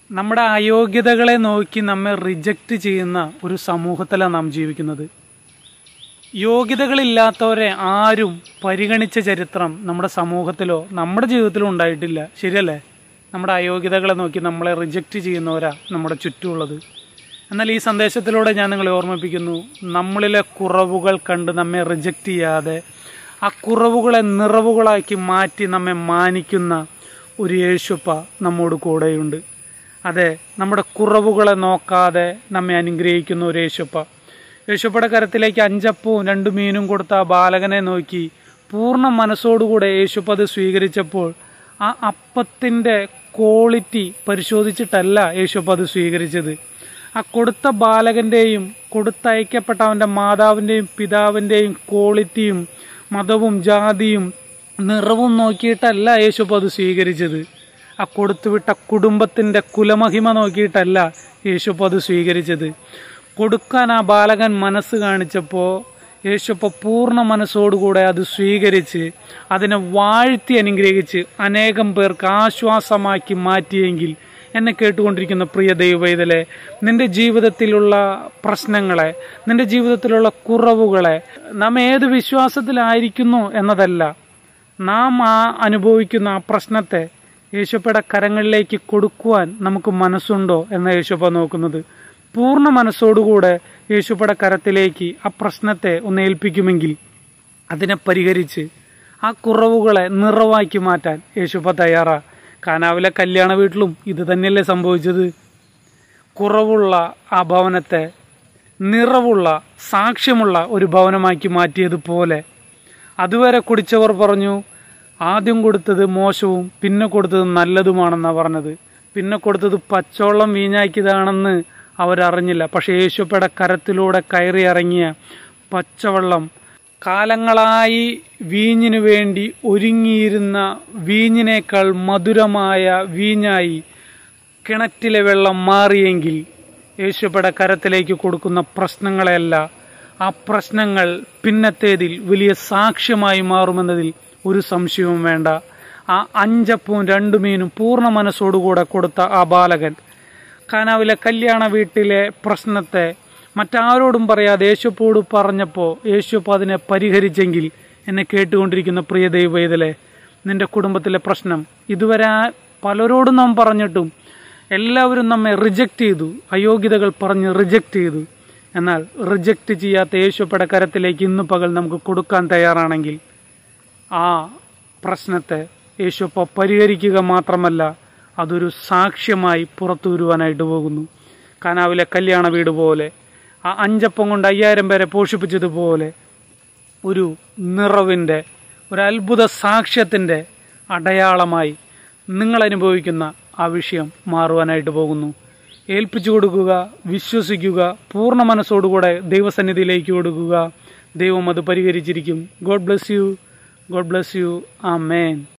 നമ്മുടെ അയോഗ്യതകളെ നോക്കി നമ്മെ റിജക്റ്റ് ചെയ്യുന്ന ഒരു സമൂഹത്തിലാണ് നാം ജീവിക്കുന്നത് യോഗ്യതകളില്ലാത്തവരെ ആരും പരിഗണിച്ച ചരിത്രം നമ്മുടെ സമൂഹത്തിലോ നമ്മുടെ ജീവിതത്തിലോ ഉണ്ടായിട്ടില്ല ശരിയല്ലേ നമ്മുടെ അയോഗ്യതകളെ നോക്കി നമ്മളെ റിജക്റ്റ് ചെയ്യുന്നവരാ നമ്മുടെ ചുറ്റുമുള്ളത് എന്നാൽ ഈ സന്ദേശത്തിലൂടെ ഞാൻ നിങ്ങളെ ഓർമ്മിപ്പിക്കുന്നു നമ്മളിലെ കുറവുകൾ കണ്ട് നമ്മെ റിജക്റ്റ് ചെയ്യാതെ ആ കുറവുകളെ നിറവുകളാക്കി മാറ്റി നമ്മെ മാനിക്കുന്ന ഒരു യേശുപ്പ നമ്മോട് കൂടെയുണ്ട് അതെ നമ്മുടെ കുറവുകളെ നോക്കാതെ നമ്മെ അനുഗ്രഹിക്കുന്ന ഒരു യേശുപ്പ യേശുപ്പയുടെ കരത്തിലേക്ക് അഞ്ചപ്പവും രണ്ടു മീനും കൊടുത്ത ആ ബാലകനെ നോക്കി പൂർണ്ണ മനസ്സോടുകൂടെ യേശുപ്പ അത് സ്വീകരിച്ചപ്പോൾ ആ അപ്പത്തിൻ്റെ ക്വാളിറ്റി പരിശോധിച്ചിട്ടല്ല യേശുപ്പ അത് സ്വീകരിച്ചത് ആ കൊടുത്ത ബാലകന്റെയും കൊടുത്തയക്കപ്പെട്ട അവന്റെ മാതാവിന്റെയും പിതാവിന്റെയും ക്വാളിറ്റിയും മതവും ജാതിയും നിറവും നോക്കിയിട്ടല്ല യേശുപ്പ അത് സ്വീകരിച്ചത് ആ കൊടുത്തുവിട്ട കുടുംബത്തിന്റെ കുലമഹിമ നോക്കിയിട്ടല്ല യേശുപ്പ അത് സ്വീകരിച്ചത് കൊടുക്കാൻ ആ ബാലകൻ മനസ്സ് കാണിച്ചപ്പോൾ യേശുപ്പ പൂർണ്ണ മനസ്സോടുകൂടെ അത് സ്വീകരിച്ച് അതിനെ വാഴ്ത്തി അനുഗ്രഹിച്ച് അനേകം പേർക്ക് ആശ്വാസമാക്കി മാറ്റിയെങ്കിൽ എന്നെ കേട്ടുകൊണ്ടിരിക്കുന്ന പ്രിയ ദൈവവേദലെ നിന്റെ ജീവിതത്തിലുള്ള പ്രശ്നങ്ങളെ നിന്റെ ജീവിതത്തിലുള്ള കുറവുകളെ നാം ഏത് വിശ്വാസത്തിലായിരിക്കുന്നു എന്നതല്ല നാം ആ അനുഭവിക്കുന്ന ആ പ്രശ്നത്തെ യേശുപ്പയുടെ കരങ്ങളിലേക്ക് കൊടുക്കുവാൻ നമുക്ക് മനസ്സുണ്ടോ എന്ന യേശുപ്പ നോക്കുന്നത് പൂർണ്ണ മനസ്സോടുകൂടെ യേശുപ്പയുടെ കരത്തിലേക്ക് ആ പ്രശ്നത്തെ ഒന്ന് ഏൽപ്പിക്കുമെങ്കിൽ അതിനെ പരിഹരിച്ച് ആ കുറവുകളെ നിറവാക്കി മാറ്റാൻ യേശുപ്പ തയ്യാറാ കാനാവിലെ കല്യാണ വീട്ടിലും ഇത് തന്നെയല്ലേ സംഭവിച്ചത് കുറവുള്ള ആ ഭവനത്തെ നിറവുള്ള സാക്ഷ്യമുള്ള ഒരു ഭവനമാക്കി മാറ്റിയതുപോലെ അതുവരെ കുടിച്ചവർ പറഞ്ഞു ആദ്യം കൊടുത്തത് മോശവും പിന്നെ കൊടുത്തത് നല്ലതുമാണെന്നാണ് പറഞ്ഞത് പിന്നെ കൊടുത്തത് പച്ചവെള്ളം വീഞ്ഞാക്കിയതാണെന്ന് അവരറിഞ്ഞില്ല പക്ഷെ യേശുപ്പയുടെ കരത്തിലൂടെ കയറി ഇറങ്ങിയ പച്ചവെള്ളം കാലങ്ങളായി വീഞ്ഞിനു വേണ്ടി ഒരുങ്ങിയിരുന്ന വീഞ്ഞിനേക്കാൾ മധുരമായ വീഞ്ഞായി കിണറ്റിലെ വെള്ളം മാറിയെങ്കിൽ യേശുപ്പയുടെ കരത്തിലേക്ക് കൊടുക്കുന്ന പ്രശ്നങ്ങളെയല്ല ആ പ്രശ്നങ്ങൾ പിന്നത്തേതിൽ വലിയ സാക്ഷ്യമായി മാറുമെന്നതിൽ ഒരു സംശയവും വേണ്ട ആ അഞ്ചപ്പവും രണ്ടു മീനും പൂർണ്ണ മനസ്സോടുകൂടെ കൊടുത്ത ആ ബാലകൻ കാനാവിലെ കല്യാണ വീട്ടിലെ പ്രശ്നത്തെ മറ്റാരോടും പറയാതെ യേശുപ്പോട് പറഞ്ഞപ്പോൾ യേശുപ്പ് അതിനെ പരിഹരിച്ചെങ്കിൽ എന്നെ കേട്ടുകൊണ്ടിരിക്കുന്ന പ്രിയ ദൈവവേദലെ നിന്റെ കുടുംബത്തിലെ പ്രശ്നം ഇതുവരെ ആ- പലരോടും നാം പറഞ്ഞിട്ടും എല്ലാവരും നമ്മെ റിജക്റ്റ് ചെയ്തു അയോഗ്യതകൾ പറഞ്ഞ് റിജക്റ്റ് ചെയ്തു എന്നാൽ റിജക്റ്റ് ചെയ്യാത്ത യേശുപ്പയുടെ കരത്തിലേക്ക് ഇന്ന് പകൽ നമുക്ക് കൊടുക്കാൻ തയ്യാറാണെങ്കിൽ ആ പ്രശ്നത്തെ യേശുപ്പ പരിഹരിക്കുക മാത്രമല്ല അതൊരു സാക്ഷ്യമായി പുറത്തു വരുവാനായിട്ട് പോകുന്നു കനാവിലെ കല്യാണ വീട് പോലെ ആ അഞ്ചപ്പം കൊണ്ട് അയ്യായിരം പേരെ പോഷിപ്പിച്ചതുപോലെ ഒരു നിറവിൻ്റെ ഒരു അത്ഭുത സാക്ഷ്യത്തിൻ്റെ അടയാളമായി നിങ്ങൾ അനുഭവിക്കുന്ന ആ വിഷയം മാറുവാനായിട്ട് പോകുന്നു ഏൽപ്പിച്ചു കൊടുക്കുക വിശ്വസിക്കുക പൂർണ്ണ മനസ്സോടുകൂടെ ദൈവസന്നിധിയിലേക്ക് കൊടുക്കുക ദൈവം അത് പരിഹരിച്ചിരിക്കും God bless you God bless you ആ മേൻ